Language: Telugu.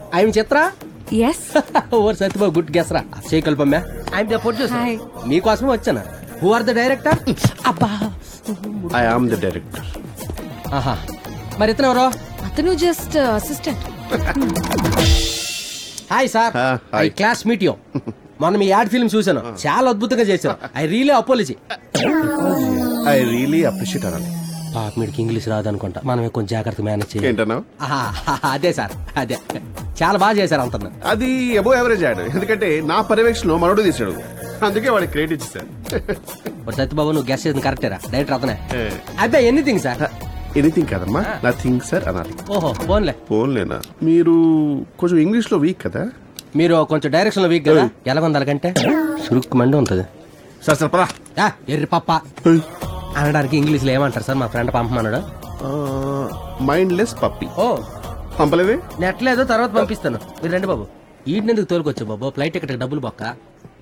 ఐఎమ్ చిత్ర ఎస్ ఓర్ సత్యబాబు గుడ్ గెస్ రా చేయగలపమ్మా ఐఎమ్ ద ప్రొడ్యూసర్ Hi. మీకోసమే వచ్చాను హూ ఆర్ ద డైరెక్టర్ అబ్బా ఐ ఆమ్ ద డైరెక్టర్ ఆహా మరి ఇతను ఎవరో అతను just assistant hi sir Ah, I hi. Glad meet you మొన్న మీ యాడ్ ఫిల్మ్ చూశాను చాలా అద్భుతంగా చేశారు I really apology I really appreciate అనాలి పాప మీడికి ఇంగ్లీష్ రాదనుకుంటా మనమే కొంచెం జాగ్రత్త మేనేజ్ చేయాలి ఏంటన్నావు ఆహా, అదే సార్ అదే చాలా బాగా చేశారు అంత అది అబో ఎవరేజ్ యాడ్ ఎందుకంటే నా పర్యవేక్షణలో మనోడు తీసాడు అందుకే వాడికి క్రెడిట్ ఇచ్చేసాను సత్యబాబు నువ్వు గెస్ట్ చేసిన కరెక్టేరా డైరెక్టర్ అతనే అదే ఎనీథింగ్ సార్ ఎనీథింగ్ కదమ్మా నథింగ్ సార్ అనాలి ఓహో ఫోన్లే ఫోన్లేనా మీరు కొంచెం ఇంగ్లీష్ లో వీక్ కదా మీరు కొంచెం డైరెక్షన్ లో వీక్ కదా ఎలాగొంది అలాగంటే సురుక్కు మండి ఉంటుంది సార్ సార్ పరా ఆ, ఎర్రి పప్ప అనడానికి ఇంగ్లీష్ లో ఏమంటారు సార్ మా ఫ్రెండ్ పంపమన్నాడు మైండ్ లెస్ పప్పి ఓ పంపలేదే నెట్ లేదు తర్వాత పంపిస్తాను మీరు రండి బాబు ఈడినందుకు తోలుకొచ్చు బాబు ఫ్లైట్ టికెట్ డబ్బులు బొక్క